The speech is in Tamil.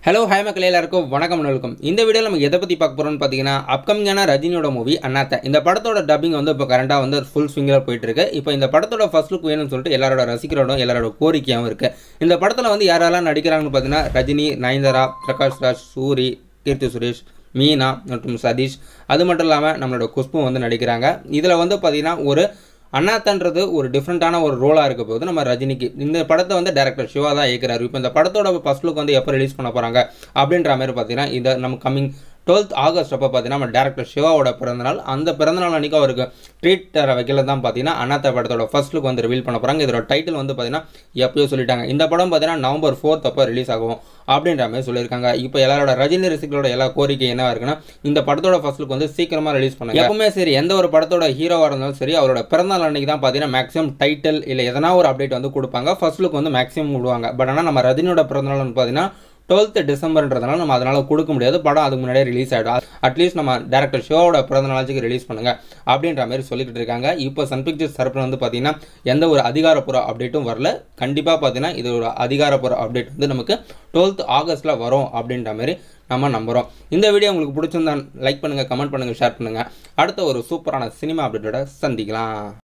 ஹலோ ஹாய் மக்கள் எல்லாருக்கும் வணக்கம் வணக்கம் இந்த வீடியோவில் நம்ம எதை பற்றி பார்க்க போகிறோம்னு பார்த்தீங்கன்னா அப்கமிங்கான ரஜினியோட மூவி அண்ணாத்த இந்த படத்தோட டப்பிங் வந்து இப்போ கரண்டாக வந்து ஃபுல் ஸ்விங்கில் போயிட்டு இருக்கு இப்போ இந்த படத்தோட ஃபர்ஸ்ட் லுக் வேணும்னு சொல்லிட்டு எல்லாரோட ரசிகரோட எல்லாரோட கோரிக்கையாகவும் இருக்கு இந்த படத்தில் வந்து யாரெல்லாம் நடிக்கிறாங்கன்னு பார்த்தீங்கன்னா ரஜினி நயன்தாரா பிரகாஷ் ராஜ் சூரி கீர்த்தி சுரேஷ் மீனா மற்றும் சதீஷ் அது மட்டும் இல்லாமல் நம்மளோட குஷ்பு வந்து நடிக்கிறாங்க இதில் வந்து பார்த்தீங்கன்னா ஒரு அண்ணாத்தன்றது ஒரு டிஃப்ரெண்ட்டான ஒரு ரோலாக இருக்க போது நம்ம ரஜினிக்கு இந்த படத்தை வந்து டேரக்டர் சிவா தான் இயக்குறாரு இப்போ இந்த படத்தோட ஃபர்ஸ்ட் லுக் வந்து எப்போ ரிலீஸ் பண்ண போகிறாங்க அப்படின்ற மாதிரி பார்த்தீங்கன்னா இதை நம்ம கம்மிங் டுவெல்த் ஆகஸ்ட் அப்போ பார்த்தீங்கன்னா நம்ம டேரக்டர் சிவாவோட பிறந்தநாள் அந்த பிறந்தநாள் அன்றைக்கி அவருக்கு ட்ரீட் தர வைக்கல தான் பார்த்தீங்கன்னா அண்ணாத்த படத்தோட ஃபர்ஸ்ட் லுக் வந்து ரிவீல் பண்ண போகிறாங்க இதோட டைட்டில் வந்து பார்த்தீங்கன்னா எப்பயோ சொல்லிட்டாங்க இந்த படம் பார்த்தீங்கன்னா நவம்பர் ஃபோர்த் அப்போ ரிலீஸ் ஆகும் அப்படின்ற மாதிரி சொல்லியிருக்காங்க இப்போ எல்லாரோட ரஜினி ரசிகளோட எல்லா கோரிக்கை என்ன இருக்குன்னா இந்த படத்தோட ஃபர்ஸ்ட் லுக் வந்து சீக்கிரமாக ரிலீஸ் பண்ணுங்க எப்பவுமே சரி எந்த ஒரு படத்தோட ஹீரோவாக இருந்தாலும் சரி அவரோட பிறந்தநாள் அன்னைக்கு தான் பார்த்தீங்கன்னா மேக்ஸிமம் டைட்டில் இல்லை எதனா ஒரு அப்டேட் வந்து கொடுப்பாங்க ஃபர்ஸ்ட் லுக் வந்து மேக்ஸிமம் விடுவாங்க பட் ஆனால் நம்ம ரஜினியோட பிறந்தநாள் வந்து பார்த்தீங்கன்னா டுவெல்த்து டிசம்பர்ன்றதுனால நம்ம அதனால் கொடுக்க முடியாது படம் அதுக்கு முன்னாடியே ரிலீஸ் ஆகிடும் அட்லீஸ்ட் நம்ம டேரக்டர் ஷோவோட பிறந்த நாளுக்கு ரிலீஸ் பண்ணுங்க அப்படின்ற மாதிரி சொல்லிக்கிட்டு இருக்காங்க இப்போ சன் பிக்சர்ஸ் தரப்பில் வந்து பார்த்தீங்கன்னா எந்த ஒரு அதிகாரப்பூர்வ அப்டேட்டும் வரல கண்டிப்பாக பார்த்தீங்கன்னா இது ஒரு அதிகாரப்பூர்வ அப்டேட் வந்து நமக்கு டுவெல்த் ஆகஸ்ட்டில் வரும் அப்படின்ற மாதிரி நம்ம நம்புகிறோம் இந்த வீடியோ உங்களுக்கு பிடிச்சிருந்தா லைக் பண்ணுங்கள் கமெண்ட் பண்ணுங்கள் ஷேர் பண்ணுங்கள் அடுத்த ஒரு சூப்பரான சினிமா அப்டேட்டோட சந்திக்கலாம்